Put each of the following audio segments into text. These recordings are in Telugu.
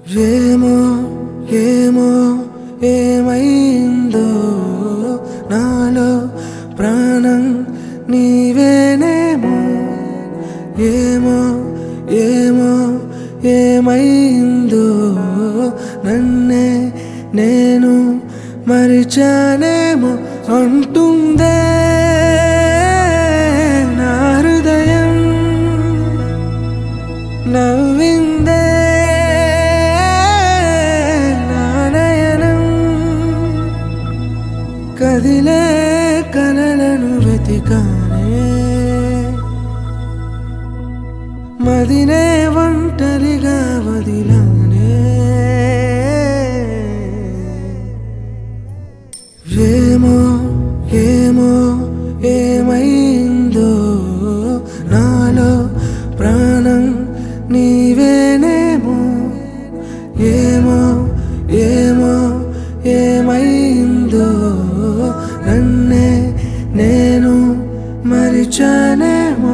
ఏమో ఏమో ఏమైందో నాలో ప్రాణం నీవేనేమో ఏమో ఏమో ఏమైందో నన్నే నేను మరిచానేమో అంటుందే నా హృదయం నవ్విందే నా నయనం కదిలే కలలను వెతికానే మదినే ఒంటరిగా వదిలానే ఏమో ఏమో ఏమైందో నాలో ప్రాణం నీవేనేమో ఏమో ఏమో ఏమైందో నన్నే నేను మరిచానేమో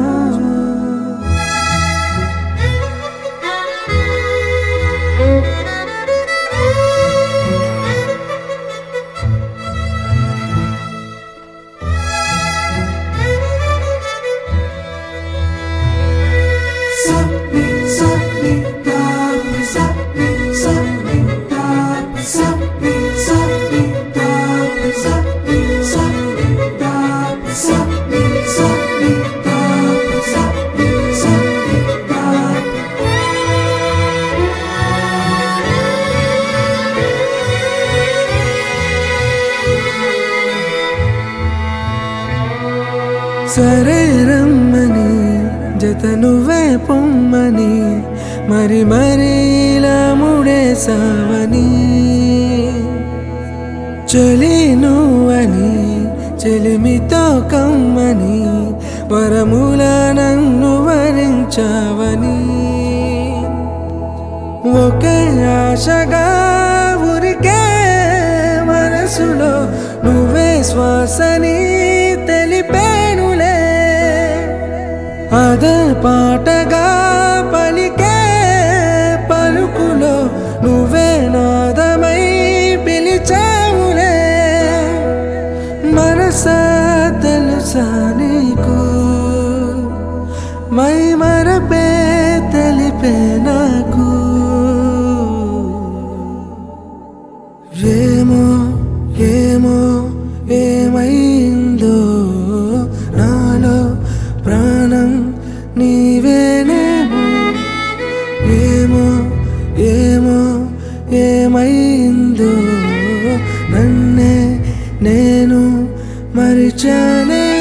సరే రమ్మని జత నువ్వే పొమ్మని మరి మరి ఇలా ముడేసావని చలి నువ్వని చెలిమితో కమ్మని వరముల నన్ను వరించావని ఒకే ఆశగా ఉరికే మనసులో నువ్వే శ్వాసని తెలిపేనులే అదే పాటగా పలికే పలుకులో నువ్వే నాదమై పిలిచావులే మనసా తెలుసా నీకు మై మరపే తెలిపే నాకు ఏమో ఏమో ఏమైందో నాలో ప్రాణం నీవేనేమో ఏమో ఏమో ఏమైందో నన్నే నేను మరిచానే